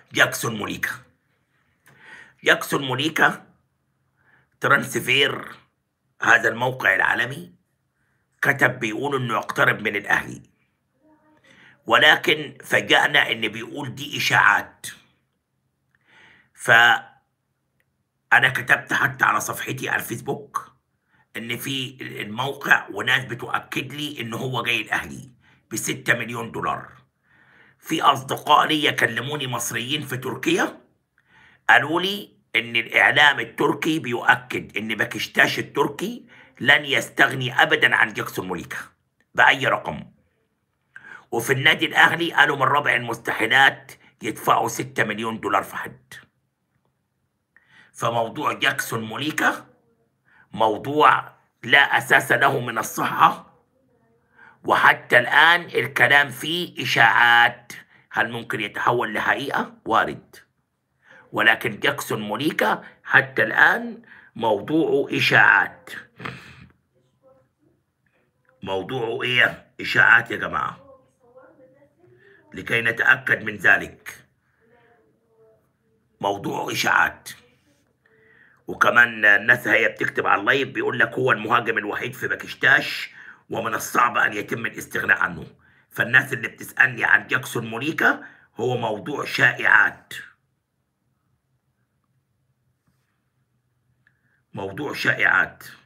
جاكسون موليكا جاكسون موليكا ترانسفير هذا الموقع العالمي كتب بيقول انه يقترب من الاهلي ولكن فجأنا ان بيقول دي اشاعات ف انا كتبت حتى على صفحتي على الفيسبوك ان في الموقع وناس بتؤكد لي ان هو جاي الاهلي ب 6 مليون دولار في اصدقاء لي كلموني مصريين في تركيا قالوا لي ان الاعلام التركي بيؤكد ان باكشتاش التركي لن يستغني ابدا عن جاكسون موليكا باي رقم وفي النادي الاهلي قالوا من رابع المستحيلات يدفعوا 6 مليون دولار في حد فموضوع جاكسون موليكا موضوع لا اساس له من الصحه وحتى الان الكلام فيه اشاعات هل ممكن يتحول لحقيقه وارد ولكن جاكسون مونيكا حتى الآن موضوعه إشاعات موضوعه إيه؟ إشاعات يا جماعة لكي نتأكد من ذلك موضوعه إشاعات وكمان الناس هي بتكتب على اللايف بيقول لك هو المهاجم الوحيد في باكشتاش ومن الصعب أن يتم الاستغناء عنه فالناس اللي بتسألني عن جاكسون مونيكا هو موضوع شائعات موضوع شائعات